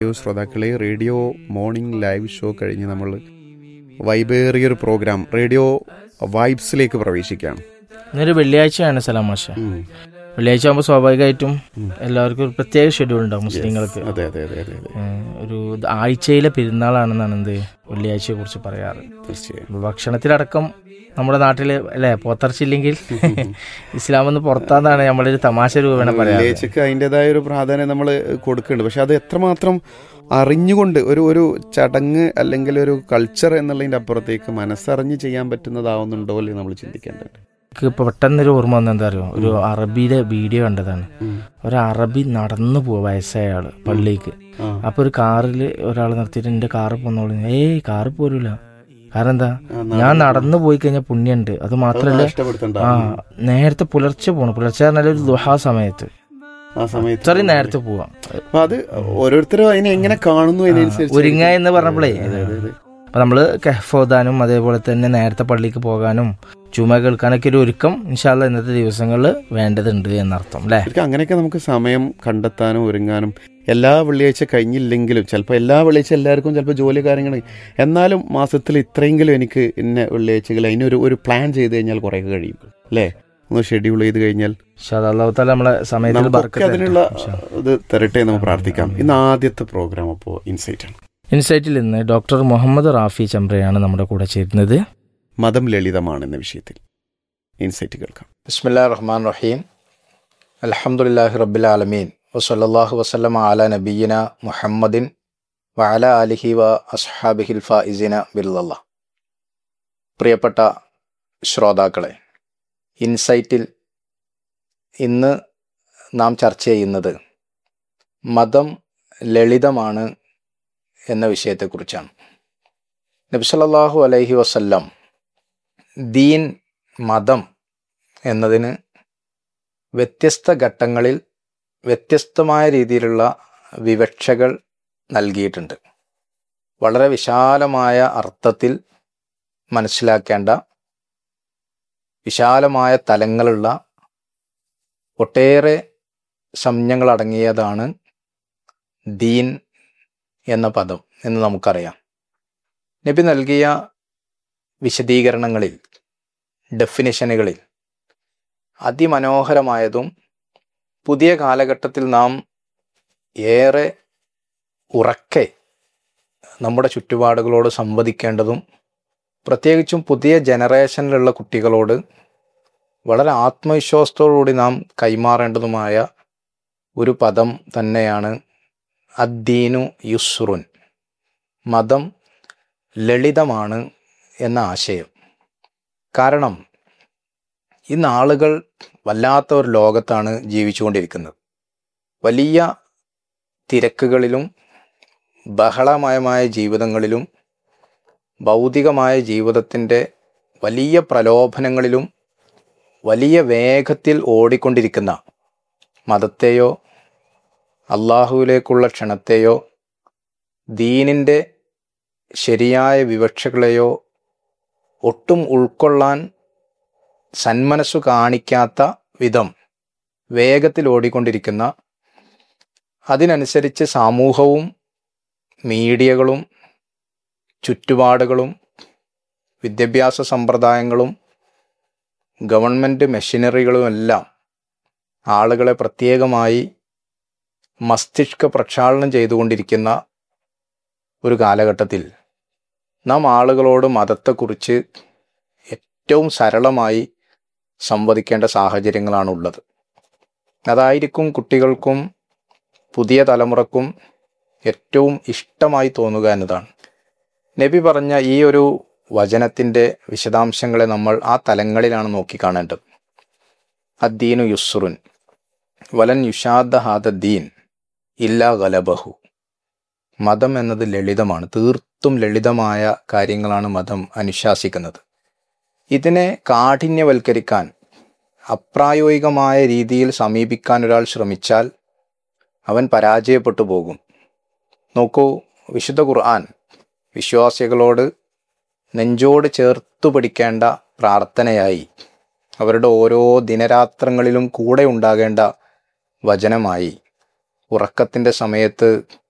Radio ശ്രോതാക്കളെ radio morning live show കഴിഞ്ഞ് നമ്മൾ വൈബേറിയൊരു പ്രോഗ്രാം റേഡിയോ വൈബ്സിലേക്ക് പ്രവേശിക്കുകയാണ് ഇന്നൊരു വെള്ളിയാഴ്ചയാണ് സലാം മാഷ ഉം. വെള്ളിയാഴ്ച ആകുമ്പോൾ സ്വാഭാവികമായിട്ടും എല്ലാവർക്കും ഒരു പ്രത്യേക ഷെഡ്യൂൾ ഉണ്ടാവും മുസ്ലിങ്ങൾക്ക് അതെ അതെ അതെ അതെ അതെ ഏഹ് ഒരു ആഴ്ചയിലെ പെരുന്നാളാണെന്നാണ് എന്ത് വെള്ളിയാഴ്ചയെ കുറിച്ച് പറയാറ് തീർച്ചയായും അപ്പൊ ഭക്ഷണത്തിലടക്കം നമ്മുടെ നാട്ടില് അല്ലെ പോത്തർച്ചില്ലെങ്കിൽ ഇസ്ലാം എന്ന് പുറത്താന്നാണ് നമ്മളൊരു തമാശ രൂപേണ പറയാറ് വെള്ളിയാഴ്ചക്ക് അതിൻ്റെതായ ഒരു പ്രാധാന്യം നമ്മൾ കൊടുക്കുന്നുണ്ട് പക്ഷെ അത് എത്രമാത്രം അറിഞ്ഞുകൊണ്ട് ഒരു ഒരു ചടങ്ങ് അല്ലെങ്കിൽ ഒരു കൾച്ചർ എന്നുള്ളതിൻ്റെ അപ്പുറത്തേക്ക് മനസ്സറിഞ്ഞ് ചെയ്യാൻ പറ്റുന്നതാവുന്നുണ്ടോ എന്ന് നമ്മൾ ചിന്തിക്കേണ്ടത് എനിക്ക് ഇപ്പൊ പെട്ടെന്നൊരു ഓർമ്മ വന്ന എന്താ അറിയോ ഒരു അറബിയുടെ വീഡിയോ കണ്ടതാണ് ഒരു അറബി നടന്നു പോവാ വയസ്സായ ആള് പള്ളിക്ക് ആ. അപ്പൊ ഒരു കാറിൽ ഒരാൾ നിർത്തിയിട്ട് എന്റെ കാറ് പോന്നോളൂ ഏയ് കാറ് പോരൂല കാരണം എന്താ ഞാൻ നടന്നു പോയി കഴിഞ്ഞാൽ പുണ്യുണ്ട് അത് മാത്രല്ല ഇഷ്ടപ്പെടുത്തണ്ട ആ നേരത്തെ പുലർച്ചെ പോണു പുലർച്ചെ പറഞ്ഞാൽ ഒരു ദുഹാ സമയത്ത് ആ സമയത്ത് ഇത്രയും നേരത്തെ പോവാം അപ്പൊ അത് ഓരോരുത്തരും അതിനെ എങ്ങനെ കാണുന്നു അതിനനുസരിച്ച് ഒരുങ്ങ എന്ന് പറഞ്ഞപ്പോഴേ അതെ, അതെ, അതെ. അപ്പൊ നമ്മള് കഹ്ഫോദാനും അതേപോലെ തന്നെ നേരത്തെ പള്ളിക്ക് പോകാനും ചുമ കേൾക്കാനൊക്കെ ഒരു ഒരുക്കം ഇൻഷാല്ല ഇന്നത്തെ ദിവസങ്ങളിൽ വേണ്ടതുണ്ട് എന്നർത്ഥം അല്ലേ ശരിക്കും അങ്ങനെയൊക്കെ നമുക്ക് സമയം കണ്ടെത്താനും ഒരുങ്ങാനും എല്ലാ വെള്ളിയാഴ്ച കഴിഞ്ഞില്ലെങ്കിലും ചിലപ്പോൾ എല്ലാ വെള്ളിയാഴ്ച എല്ലാവർക്കും ചിലപ്പോൾ ജോലി കാര്യങ്ങൾ എന്നാലും മാസത്തിൽ ഇത്രയെങ്കിലും എനിക്ക് ഇന്ന വെള്ളിയാഴ്ചകൾ അതിനൊരു ഒരു പ്ലാൻ ചെയ്ത് കഴിഞ്ഞാൽ കുറേ കഴിയും അല്ലേ ഒന്ന് ഷെഡ്യൂൾ ചെയ്ത് കഴിഞ്ഞാൽ അള്ളാഹു താല നമ്മളെ സമയത്തിൽ നമുക്കൊക്കെ ബർക്കത്ത് അതിനുള്ള തരട്ടെ. ഇത് തരട്ടെ എന്ന് നമുക്ക് പ്രാർത്ഥിക്കാം ഇന്ന് ആദ്യത്തെ പ്രോഗ്രാം അപ്പോൾ ഇൻസൈറ്റ് ആണ് ഇൻസൈറ്റിൽ ഇന്ന് ഡോക്ടർ മുഹമ്മദ് റാഫി ചമ്രയാണ് നമ്മുടെ കൂടെ ചേരുന്നത് മതം ലളിതമാണ് എന്ന വിഷയത്തിൽ ഇൻസൈറ്റ് കേൾക്കാം ബിസ്മില്ലാ റഹ്മാൻ റഹീം അൽഹംദുലില്ലാഹി റബ്ബിൽ ആലമീൻ വസല്ലല്ലാഹു വസല്ലമ അല നബീന മുഹമ്മദിൻ വഅല അലിഹി വ അസ്ഹാബിഹിൽ ഫായിസിന ബില്ല പ്രിയപ്പെട്ട ശ്രോതാക്കളെ ഇൻസൈറ്റിൽ ഇന്ന് നാം ചർച്ച ചെയ്യുന്നത് മതം ലളിതമാണ് എന്ന വിഷയത്തെക്കുറിച്ചാണ് നബി സല്ലല്ലാഹു അലൈഹി വസല്ലം ദീൻ മതം എന്നതിന് വ്യത്യസ്ത ഘട്ടങ്ങളിൽ വ്യത്യസ്തമായ രീതിയിലുള്ള വിവക്ഷകൾ നൽകിയിട്ടുണ്ട് വളരെ വിശാലമായ അർത്ഥത്തിൽ മനസ്സിലാക്കേണ്ട വിശാലമായ തലങ്ങളുള്ള ഒട്ടേറെ സംജ്ഞകളടങ്ങിയതാണ് ദീൻ എന്ന പദം എന്ന് നമുക്കറിയാം നബി നൽകിയ വിശദീകരണങ്ങളിൽ ഡെഫിനിഷനുകളിൽ അതിമനോഹരമായതും പുതിയ കാലഘട്ടത്തിൽ നാം ഏറെ ഉറക്കെ നമ്മുടെ ചുറ്റുപാടുകളോട് സംവദിക്കേണ്ടതും പ്രത്യേകിച്ചും പുതിയ ജനറേഷനിലുള്ള കുട്ടികളോട് വളരെ ആത്മവിശ്വാസത്തോടുകൂടി നാം കൈമാറേണ്ടതുമായ ഒരു പദം തന്നെയാണ് അദ്ദീനു യുസ്റുൻ മതം ലളിതമാണ് എന്ന ആശയം കാരണം ഇന്ന് ആളുകൾ വല്ലാത്ത ഒരു ലോകത്താണ് ജീവിച്ചുകൊണ്ടിരിക്കുന്നത് വലിയ തിരക്കുകളിലും ബഹളമയമായ ജീവിതങ്ങളിലും ഭൗതികമായ ജീവിതത്തിൻ്റെ വലിയ പ്രലോഭനങ്ങളിലും വലിയ വേഗത്തിൽ ഓടിക്കൊണ്ടിരിക്കുന്ന മതത്തെയോ അള്ളാഹുവിലേക്കുള്ള ക്ഷണത്തെയോ ദീനിൻ്റെ ശരിയായ വിവക്ഷകളെയോ ഒട്ടും ഉൾക്കൊള്ളാൻ സന്മനസ്സു കാണിക്കാത്ത വിധം വേഗത്തിൽ ഓടിക്കൊണ്ടിരിക്കുന്ന അതിനനുസരിച്ച് സമൂഹവും മീഡിയകളും ചുറ്റുപാടുകളും വിദ്യാഭ്യാസ സമ്പ്രദായങ്ങളും ഗവൺമെൻറ് മെഷീനറികളും എല്ലാം ആളുകളെ പ്രത്യേകമായി മസ്തിഷ്ക പ്രക്ഷാളനം ചെയ്തുകൊണ്ടിരിക്കുന്ന ഒരു കാലഘട്ടത്തിൽ നാം ആളുകളോട് മതത്തെക്കുറിച്ച് ഏറ്റവും സരളമായി സംവദിക്കേണ്ട സാഹചര്യങ്ങളാണ് ഉള്ളത് അതായിരിക്കും കുട്ടികൾക്കും പുതിയ തലമുറക്കും ഏറ്റവും ഇഷ്ടമായി തോന്നുക എന്നതാണ് നബി പറഞ്ഞ ഈ ഒരു വചനത്തിൻ്റെ വിശദാംശങ്ങളെ നമ്മൾ ആ തലങ്ങളിലാണ് നോക്കിക്കാണേണ്ടത് അദ്ദീനു യുസ്റുൻ വലൻ യുഷാദ ഹാദ ദീൻ ഇല്ലാ ഗലബഹു മതം എന്നത് ലളിതമാണ് തീർത്തും ലളിതമായ കാര്യങ്ങളാണ് മതം അനുശാസിക്കുന്നത് ഇതിനെ കാഠിന്യവൽക്കരിക്കാൻ അപ്രായോഗികമായ രീതിയിൽ സമീപിക്കാൻ ഒരാൾ ശ്രമിച്ചാൽ അവൻ പരാജയപ്പെട്ടു പോകും നോക്കൂ വിശുദ്ധ ഖുർആൻ വിശ്വാസികളോട് നെഞ്ചോട് ചേർത്തു പിടിക്കേണ്ട പ്രാർത്ഥനയായി അവരുടെ ഓരോ ദിനരാത്രങ്ങളിലും കൂടെ ഉണ്ടാകേണ്ട വചനമായി ഉറക്കത്തിൻ്റെ സമയത്ത്